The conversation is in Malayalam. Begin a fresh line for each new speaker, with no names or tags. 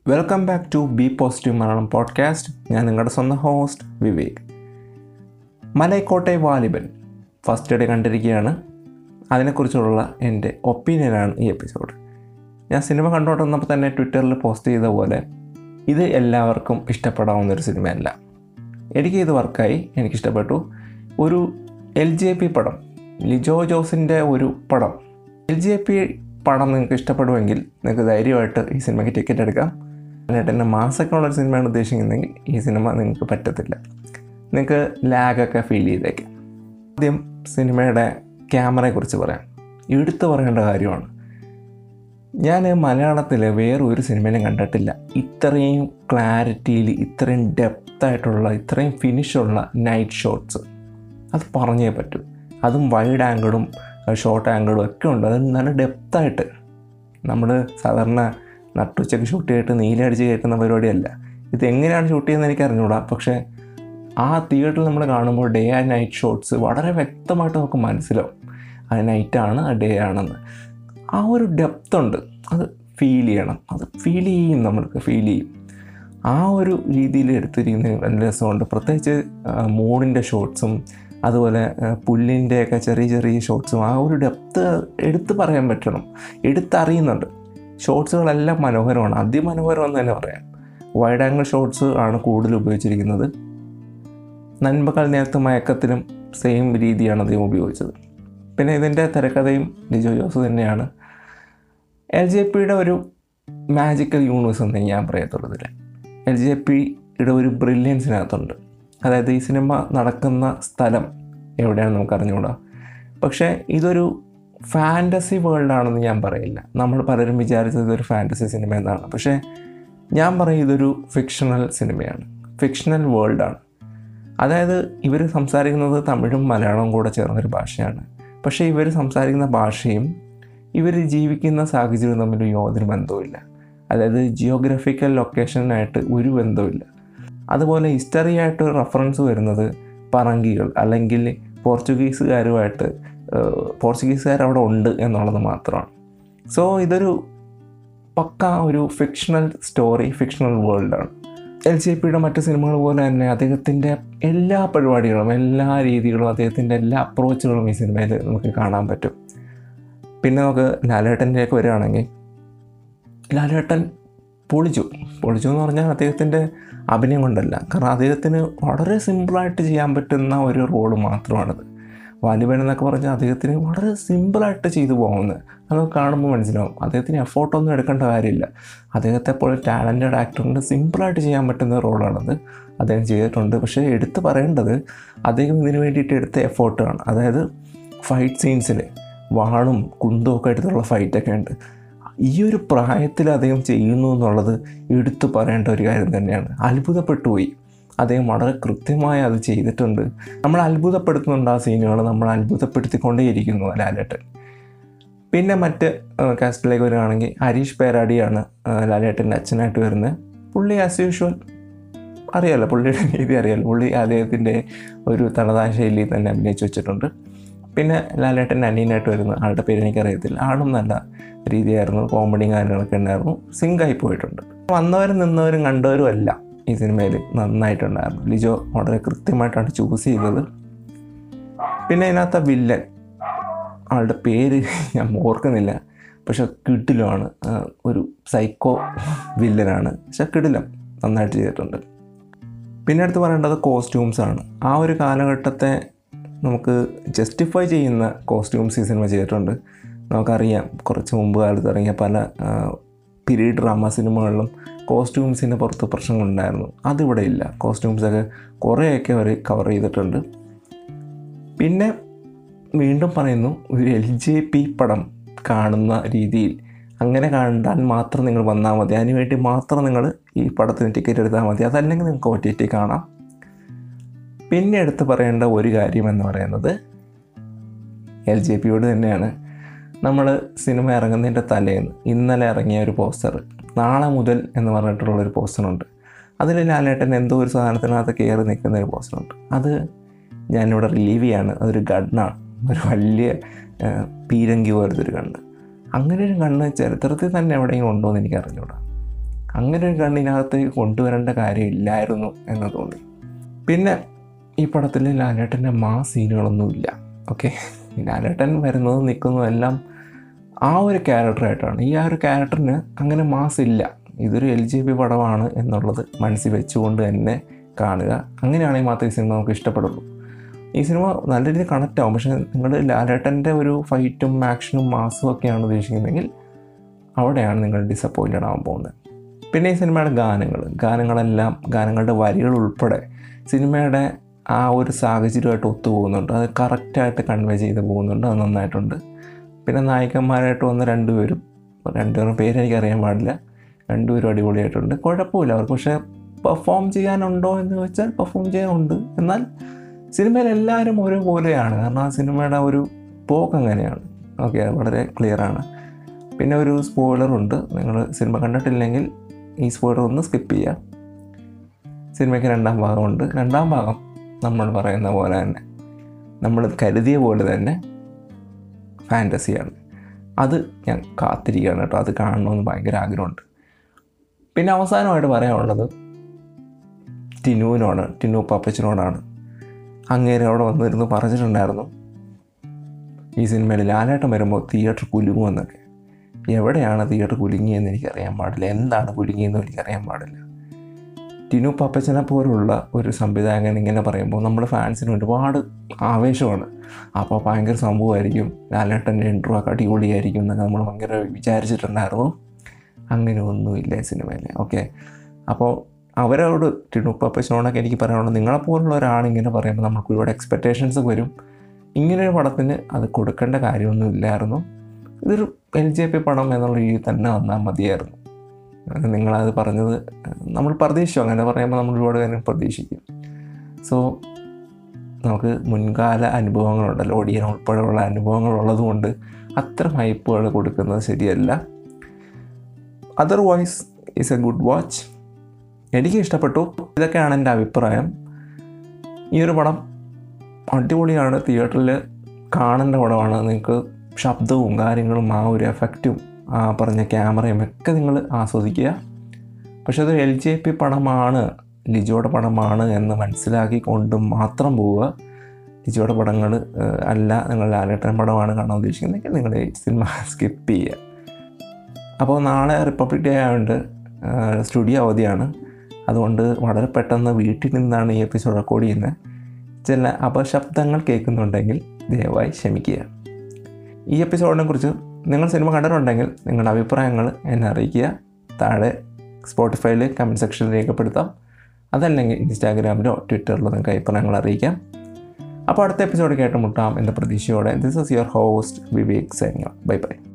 welcome back to B positive Malayalam podcast ഞാൻ നിങ്ങളുടെ സ്വന്തം host Vivek Malaikottai Vaaliban first day കണ്ടിരിക്കുകയാണ് അതിനെക്കുറിച്ചുള്ള എൻ്റെ ഒപ്പീനിയനാണ് ഈ എപ്പിസോഡ് ഞാൻ സിനിമ കണ്ടുകൊണ്ടിരുന്നപ്പോൾ തന്നെ ട്വിറ്ററിൽ പോസ്റ്റ് ചെയ്ത പോലെ ഇത് എല്ലാവർക്കും ഇഷ്ടപ്പെടാവുന്നൊരു സിനിമയല്ല എനിക്ക് ഇത് വർക്കായി എനിക്കിഷ്ടപ്പെട്ടു ഒരു എൽ ജെ പി പടം ലിജോ ജോസിൻ്റെ ഒരു പടം എൽ ജെ പി പടം നിങ്ങൾക്ക് ഇഷ്ടപ്പെടുമെങ്കിൽ നിങ്ങൾക്ക് ധൈര്യമായിട്ട് ഈ സിനിമയ്ക്ക് ടിക്കറ്റ് എടുക്കാം എന്നിട്ട് തന്നെ മാസമൊക്കെ ഉള്ളൊരു സിനിമയാണ് ഉദ്ദേശിക്കുന്നതെങ്കിൽ ഈ സിനിമ നിങ്ങൾക്ക് പറ്റത്തില്ല നിങ്ങൾക്ക് ലാഗൊക്കെ ഫീൽ ചെയ്തേക്കാം ആദ്യം സിനിമയുടെ ക്യാമറയെക്കുറിച്ച് പറയാം എടുത്തു പറയേണ്ട കാര്യമാണ് ഞാൻ മലയാളത്തിൽ വേറെ ഒരു സിനിമയിലും കണ്ടിട്ടില്ല ഇത്രയും ക്ലാരിറ്റിയിൽ ഇത്രയും ഡെപ്തായിട്ടുള്ള ഇത്രയും ഫിനിഷുള്ള നൈറ്റ് ഷോട്ട്സ് അത് പറഞ്ഞേ പറ്റൂ അതും വൈഡ് ആംഗിളും ഷോർട്ട് ആംഗിളും ഒക്കെ ഉണ്ട് അത് നല്ല ഡെപ്തായിട്ട് നമ്മൾ സാധാരണ നട്ടുച്ചയ്ക്ക് ഷൂട്ട് ചെയ്തിട്ട് നീലടിച്ച് കയറ്റുന്ന പരിപാടിയല്ല ഇത് എങ്ങനെയാണ് ഷൂട്ട് ചെയ്യുന്നത് എനിക്ക് അറിഞ്ഞൂടാ പക്ഷേ ആ തിയേറ്ററിൽ നമ്മൾ കാണുമ്പോൾ ഡേ ആൻഡ് നൈറ്റ് ഷോട്ട്സ് വളരെ വ്യക്തമായിട്ട് നമുക്ക് മനസ്സിലാവും അത് നൈറ്റാണ് ആ ഡേ ആണെന്ന് ആ ഒരു ഡെപ്ത് ഉണ്ട് അത് ഫീൽ ചെയ്യണം അത് ഫീൽ ചെയ്യും നമ്മൾക്ക് ഫീൽ ചെയ്യും ആ ഒരു രീതിയിൽ എടുത്തിരിക്കുന്ന നല്ല രസമുണ്ട് പ്രത്യേകിച്ച് മൂണിൻ്റെ ഷോട്ട്സും അതുപോലെ പുല്ലിൻ്റെയൊക്കെ ചെറിയ ചെറിയ ഷോട്ട്സും ആ ഒരു ഡെപ്ത് എടുത്ത് പറയാൻ പറ്റണം എടുത്തറിയുന്നുണ്ട് ഷോട്ട്സുകളെല്ലാം മനോഹരമാണ് അതിമനോഹരം എന്ന് തന്നെ പറയാം വൈഡ് ആംഗിൾ ഷോട്ട്സ് ആണ് കൂടുതൽ ഉപയോഗിച്ചിരിക്കുന്നത് നൻപകൾ നേരത്തെ മയക്കത്തിലും സെയിം രീതിയാണ് അദ്ദേഹം ഉപയോഗിച്ചത് പിന്നെ ഇതിൻ്റെ തിരക്കഥയും ലിജോ ജോസ് തന്നെയാണ് എൽ ജെ പിയുടെ ഒരു മാജിക്കൽ യൂണിവേഴ്സ് എന്നേ ഞാൻ പറയത്തുള്ളൂ ഇതിൽ എൽ ജെ പിയുടെ ഒരു ബ്രില്യൻസിനകത്തുണ്ട് അതായത് ഈ സിനിമ നടക്കുന്ന സ്ഥലം എവിടെയാണെന്ന് നമുക്ക് അറിഞ്ഞുകൂടാ പക്ഷേ ഇതൊരു ഫാൻറ്റസി വേൾഡാണെന്ന് ഞാൻ പറയില്ല നമ്മൾ പലരും വിചാരിച്ചത് ഇതൊരു ഫാൻറ്റസി സിനിമ എന്നാണ് പക്ഷേ ഞാൻ പറയും ഇതൊരു ഫിക്ഷണൽ സിനിമയാണ് ഫിക്ഷണൽ വേൾഡാണ് അതായത് ഇവർ സംസാരിക്കുന്നത് തമിഴും മലയാളവും കൂടെ ചേർന്നൊരു ഭാഷയാണ് പക്ഷേ ഇവർ സംസാരിക്കുന്ന ഭാഷയും ഇവർ ജീവിക്കുന്ന സാഹചര്യവും തമ്മിൽ യാതൊരു ബന്ധവുമില്ല അതായത് ജിയോഗ്രഫിക്കൽ ലൊക്കേഷനായിട്ട് ഒരു ബന്ധവുമില്ല അതുപോലെ ഹിസ്റ്ററി ആയിട്ട് റെഫറൻസ് വരുന്നത് പറങ്കികൾ അല്ലെങ്കിൽ പോർച്ചുഗീസുകാരുമായിട്ട് പോർച്ചുഗീസുകാർ അവിടെ ഉണ്ട് എന്നുള്ളത് മാത്രമാണ് സോ ഇതൊരു പക്ക ഒരു ഫിക്ഷണൽ സ്റ്റോറി ഫിക്ഷണൽ വേൾഡാണ് എൽ ജെ പിയുടെ മറ്റ് സിനിമകൾ പോലെ തന്നെ അദ്ദേഹത്തിൻ്റെ എല്ലാ പരിപാടികളും എല്ലാ രീതികളും അദ്ദേഹത്തിൻ്റെ എല്ലാ അപ്രോച്ചുകളും ഈ സിനിമയിൽ നമുക്ക് കാണാൻ പറ്റും പിന്നെ നമുക്ക് ലാലേട്ടൻ്റെയൊക്കെ വരികയാണെങ്കിൽ ലാലേട്ടൻ പൊളിച്ചു പൊളിച്ചു എന്ന് പറഞ്ഞാൽ അദ്ദേഹത്തിൻ്റെ അഭിനയം കൊണ്ടല്ല കാരണം അദ്ദേഹത്തിന് വളരെ സിമ്പിളായിട്ട് ചെയ്യാൻ പറ്റുന്ന ഒരു റോള് മാത്രമാണിത് വാലിബൻ എന്നൊക്കെ പറഞ്ഞാൽ അദ്ദേഹത്തിന് വളരെ സിമ്പിളായിട്ട് ചെയ്തു പോകുന്നത് അത് കാണുമ്പോൾ മനസ്സിലാവും അദ്ദേഹത്തിന് എഫോർട്ടൊന്നും എടുക്കേണ്ട കാര്യമില്ല അദ്ദേഹത്തെ പോലെ ടാലൻറ്റഡ് ആക്ടറിന് സിമ്പിളായിട്ട് ചെയ്യാൻ പറ്റുന്ന റോളാണത് അദ്ദേഹം ചെയ്തിട്ടുണ്ട് പക്ഷേ എടുത്തു പറയേണ്ടത് അദ്ദേഹം ഇതിന് വേണ്ടിയിട്ട് എടുത്ത എഫോർട്ടാണ് അതായത് ഫൈറ്റ് സീൻസിൽ വാളും കുന്തവും ഒക്കെ എടുത്തുള്ള ഫൈറ്റൊക്കെ ഉണ്ട് ഈ ഒരു പ്രായത്തിൽ അദ്ദേഹം ചെയ്യുന്നു എന്നുള്ളത് എടുത്തു പറയേണ്ട ഒരു കാര്യം തന്നെയാണ് അത്ഭുതപ്പെട്ടു പോയി അദ്ദേഹം വളരെ കൃത്യമായി അത് ചെയ്തിട്ടുണ്ട് നമ്മൾ അത്ഭുതപ്പെടുത്തുന്നുണ്ട് ആ സീനുകൾ നമ്മൾ അത്ഭുതപ്പെടുത്തിക്കൊണ്ടേയിരിക്കുന്നു ലാലേട്ടൻ പിന്നെ മറ്റ് കാസ്റ്റിലേക്ക് വരികയാണെങ്കിൽ ഹരീഷ് പേരാടിയാണ് ലാലേട്ടൻ്റെ അച്ഛനായിട്ട് വരുന്നത് പുള്ളി ആസ് യൂഷ്വൽ അറിയാലോ പുള്ളിയുടെ രീതി അറിയാലോ പുള്ളി അദ്ദേഹത്തിൻ്റെ ഒരു തനതായ ശൈലിയിൽ തന്നെ അഭിനയിച്ച് വെച്ചിട്ടുണ്ട് പിന്നെ ലാലേട്ടൻ്റെ അനിയനായിട്ട് വരുന്ന ആളുടെ പേര് എനിക്കറിയത്തില്ല ആളും നല്ല രീതിയായിരുന്നു കോമഡിയും കാര്യങ്ങളൊക്കെ ഉണ്ടായിരുന്നു സിങ്കായി പോയിട്ടുണ്ട് വന്നവരും നിന്നവരും കണ്ടവരും അല്ല ഈ സിനിമയിൽ നന്നായിട്ടുണ്ടായിരുന്നു ലിജോ വളരെ കൃത്യമായിട്ടാണ് ചൂസ് ചെയ്തത് പിന്നെ ഇതിനകത്ത വില്ലൻ ആളുടെ പേര് ഞാൻ ഓർക്കുന്നില്ല പക്ഷെ കിടിലമാണ് ഒരു സൈക്കോ വില്ലനാണ് പക്ഷെ കിടിലം നന്നായിട്ട് ചെയ്തിട്ടുണ്ട് പിന്നെ അടുത്ത് പറയേണ്ടത് കോസ്റ്റ്യൂംസ് ആണ് ആ ഒരു കാലഘട്ടത്തെ നമുക്ക് ജസ്റ്റിഫൈ ചെയ്യുന്ന കോസ്റ്റ്യൂംസ് ഈ സിനിമ ചെയ്തിട്ടുണ്ട് നമുക്കറിയാം കുറച്ച് മുമ്പ് കാലത്ത് ഇറങ്ങിയ പല പീരീഡ് ഡ്രാമ സിനിമകളിലും കോസ്റ്റ്യൂംസിൻ്റെ പുറത്ത് പ്രശ്നങ്ങളുണ്ടായിരുന്നു അതിവിടെ ഇല്ല കോസ്റ്റ്യൂംസൊക്കെ കുറേയൊക്കെ അവർ കവർ ചെയ്തിട്ടുണ്ട് പിന്നെ വീണ്ടും പറയുന്നു ഒരു എൽ ജെ പി പടം കാണുന്ന രീതിയിൽ അങ്ങനെ കണ്ടാൽ മാത്രം നിങ്ങൾ വന്നാൽ മതി അതിന് വേണ്ടി മാത്രം നിങ്ങൾ ഈ പടത്തിന് ടിക്കറ്റ് എടുത്താൽ മതി അതല്ലെങ്കിൽ നിങ്ങൾക്ക് ഒ ടി ടി കാണാം പിന്നെ എടുത്ത് പറയേണ്ട ഒരു കാര്യം എന്ന് പറയുന്നത് എൽ ജെ പിയോട് തന്നെയാണ് നമ്മൾ സിനിമ ഇറങ്ങുന്നതിൻ്റെ തലേന്ന് ഇന്നലെ ഇറങ്ങിയ ഒരു പോസ്റ്റർ നാളെ മുതൽ എന്ന് പറഞ്ഞിട്ടുള്ളൊരു പോസ്റ്ററുണ്ട് അതിൽ ലാലേട്ടൻ എന്തോ ഒരു സാധനത്തിനകത്ത് കയറി നിൽക്കുന്ന ഒരു പോസ്റ്ററുണ്ട് അത് ഞാനിവിടെ റിലീവ് ചെയ്യാണ് അതൊരു ഗണ്ണാണ് ഒരു വലിയ പീരങ്കി പോലത്തെ ഒരു കണ്ണ് അങ്ങനെ ഒരു കണ്ണ് ചരിത്രത്തിൽ തന്നെ എവിടെയെങ്കിലും ഉണ്ടോ എന്ന് എനിക്ക് അറിഞ്ഞൂടാ അങ്ങനെ ഒരു കണ്ണിനകത്തേക്ക് കൊണ്ടുവരേണ്ട കാര്യമില്ലായിരുന്നു എന്ന് തോന്നി പിന്നെ ഈ പടത്തിൽ ലാലേട്ടൻ്റെ മാ സീനുകളൊന്നുമില്ല ഓക്കെ ലാലേട്ടൻ വരുന്നതും നിൽക്കുന്നതും എല്ലാം ആ ഒരു ക്യാരക്ടറായിട്ടാണ് ഈ ആ ഒരു ക്യാരക്ടറിന് അങ്ങനെ മാസ് ഇല്ല ഇതൊരു എൽ ജി പി പടമാണ് എന്നുള്ളത് മനസ്സിൽ വെച്ചുകൊണ്ട് തന്നെ കാണുക അങ്ങനെയാണെങ്കിൽ മാത്രമേ ഈ സിനിമ നമുക്ക് ഇഷ്ടപ്പെടുള്ളൂ ഈ സിനിമ നല്ല രീതിയിൽ കണക്റ്റ് ആവും പക്ഷേ നിങ്ങൾ ലാലേട്ടൻ്റെ ഒരു ഫൈറ്റും ആക്ഷനും മാസും ഒക്കെയാണ് ഉദ്ദേശിക്കുന്നതെങ്കിൽ അവിടെയാണ് നിങ്ങൾ ഡിസപ്പോയിൻറ്റഡ് ആവാൻ പോകുന്നത് പിന്നെ ഈ സിനിമയുടെ ഗാനങ്ങൾ ഗാനങ്ങളെല്ലാം ഗാനങ്ങളുടെ വരികൾ ഉൾപ്പെടെ സിനിമയുടെ ആ ഒരു സാഹചര്യമായിട്ട് ഒത്തു പോകുന്നുണ്ട് അത് കറക്റ്റായിട്ട് കൺവേ ചെയ്ത് പോകുന്നുണ്ട് അത് നന്നായിട്ടുണ്ട് പിന്നെ നായകന്മാരായിട്ട് വന്ന രണ്ടുപേരും രണ്ടുപേരും പേര് എനിക്കറിയാൻ പാടില്ല രണ്ടുപേരും അടിപൊളിയായിട്ടുണ്ട് കുഴപ്പമില്ല അവർക്ക് പക്ഷേ പെർഫോം ചെയ്യാനുണ്ടോ എന്ന് ചോദിച്ചാൽ പെർഫോം ചെയ്യാനുണ്ട് എന്നാൽ സിനിമയിൽ എല്ലാവരും ഒരുപോലെയാണ് കാരണം ആ സിനിമയുടെ ഒരു പോക്ക് അങ്ങനെയാണ് ഓക്കെ അത് വളരെ ക്ലിയറാണ് പിന്നെ ഒരു സ്പോയിലറുണ്ട് നിങ്ങൾ സിനിമ കണ്ടിട്ടില്ലെങ്കിൽ ഈ സ്പോയിലർ ഒന്ന് സ്കിപ്പ് ചെയ്യുക സിനിമയ്ക്ക് രണ്ടാം ഭാഗമുണ്ട് രണ്ടാം ഭാഗം നമ്മൾ പറയുന്ന പോലെ തന്നെ നമ്മൾ കരുതിയ പോലെ തന്നെ ഫാൻറ്റസിയാണ് അത് ഞാൻ കാത്തിരിക്കുകയാണ് കേട്ടോ അത് കാണണമെന്ന് ഭയങ്കര ആഗ്രഹമുണ്ട് പിന്നെ അവസാനമായിട്ട് പറയാനുള്ളത് ടിനുവിനോട് ടിനു പാപ്പച്ചനോടാണ് അങ്ങേരെ അവിടെ വന്നിരുന്ന് പറഞ്ഞിട്ടുണ്ടായിരുന്നു ഈ സിനിമയിൽ ലാലേട്ടം വരുമ്പോൾ തിയേറ്റർ കുലുങ്ങുമെന്നൊക്കെ എവിടെയാണ് തിയേറ്റർ കുലുങ്ങിയെന്ന് എനിക്കറിയാൻ പാടില്ല എന്താണ് കുലുങ്ങിയെന്നും എനിക്കറിയാൻ പാടില്ല ടിനു പപ്പച്ചനെ പോലുള്ള ഒരു സംവിധായകൻ ഇങ്ങനെ പറയുമ്പോൾ നമ്മുടെ ഫാൻസിന് ഒരുപാട് ആവേശമാണ് അപ്പോൾ ഭയങ്കര സംഭവമായിരിക്കും ലാലേട്ടൻ്റെ ഇൻട്രോ ഒക്കെ അടിപൊളിയായിരിക്കും എന്നൊക്കെ നമ്മൾ ഭയങ്കര വിചാരിച്ചിട്ടുണ്ടായിരുന്നു അങ്ങനെ ഒന്നുമില്ല ഈ സിനിമയിൽ ഓക്കെ അപ്പോൾ അവരോട് ടിനു പപ്പച്ചനോടൊക്കെ എനിക്ക് പറയാനുള്ളത് നിങ്ങളെപ്പോലുള്ള ഒരാളിങ്ങനെ പറയുമ്പോൾ നമുക്ക് ഒരുപാട് എക്സ്പെക്റ്റേഷൻസ് വരും ഇങ്ങനൊരു പടത്തിന് അത് കൊടുക്കേണ്ട കാര്യമൊന്നും ഇല്ലായിരുന്നു ഇതൊരു എൽ ജെ പി പടം എന്നുള്ള രീതിയിൽ തന്നെ വന്നാൽ മതിയായിരുന്നു അത് നിങ്ങളത് പറഞ്ഞത് നമ്മൾ പ്രതീക്ഷിച്ചു അങ്ങനെ പറയുമ്പോൾ നമ്മൾ ഒരുപാട് കാര്യം പ്രതീക്ഷിക്കും സോ നമുക്ക് മുൻകാല അനുഭവങ്ങളുണ്ടല്ലോ ഓടിയൻ ഉൾപ്പെടെയുള്ള അനുഭവങ്ങൾ ഉള്ളതുകൊണ്ട് അത്ര ഹൈപ്പുകൾ കൊടുക്കുന്നത് ശരിയല്ല otherwise is a good watch എനിക്ക് ഇഷ്ടപ്പെട്ടു ഇതൊക്കെയാണ് എൻ്റെ അഭിപ്രായം ഈ ഒരു പടം അടിപൊളിയാണ് തിയേറ്ററിൽ കാണേണ്ട പടമാണ് നിങ്ങൾക്ക് ശബ്ദവും കാര്യങ്ങളും ആ ഒരു എഫക്റ്റും ആ പറഞ്ഞ ക്യാമറയും ഒക്കെ നിങ്ങൾ ആസ്വദിക്കുക പക്ഷെ അത് എൽ ജെ പി പടമാണ് ലിജോയുടെ പടമാണ് എന്ന് മനസ്സിലാക്കിക്കൊണ്ട് മാത്രം പോവുക ലിജോയുടെ പടങ്ങൾ അല്ല നിങ്ങൾ ലാലേട്ടൻ പടമാണ് കാണാൻ ഉദ്ദേശിക്കുന്നതെങ്കിൽ നിങ്ങൾ ഈ സിനിമ സ്കിപ്പ് ചെയ്യുക അപ്പോൾ നാളെ റിപ്പബ്ലിക് ഡേ ആയതുകൊണ്ട് സ്റ്റുഡിയോ അവധിയാണ് അതുകൊണ്ട് വളരെ പെട്ടെന്ന് വീട്ടിൽ നിന്നാണ് ഈ എപ്പിസോഡ് റെക്കോർഡ് ചെയ്യുന്നത് ചില അപശബ്ദങ്ങൾ കേൾക്കുന്നുണ്ടെങ്കിൽ ദയവായി ക്ഷമിക്കുക ഈ എപ്പിസോഡിനെ കുറിച്ച് നിങ്ങൾ സിനിമ കണ്ടിട്ടുണ്ടെങ്കിൽ നിങ്ങളുടെ അഭിപ്രായങ്ങൾ എന്നെ അറിയിക്കുക താഴെ സ്പോട്ടിഫൈയിൽ കമൻറ്റ് സെക്ഷനിൽ രേഖപ്പെടുത്താം അതല്ലെങ്കിൽ ഇൻസ്റ്റാഗ്രാമിലോ ട്വിറ്ററിലോ നിങ്ങൾക്ക് അഭിപ്രായങ്ങൾ അറിയിക്കാം അപ്പോൾ അടുത്ത എപ്പിസോഡ് കേട്ടുമുട്ടാം എന്ന പ്രതീക്ഷയോടെ this is your host Vivek signing bye by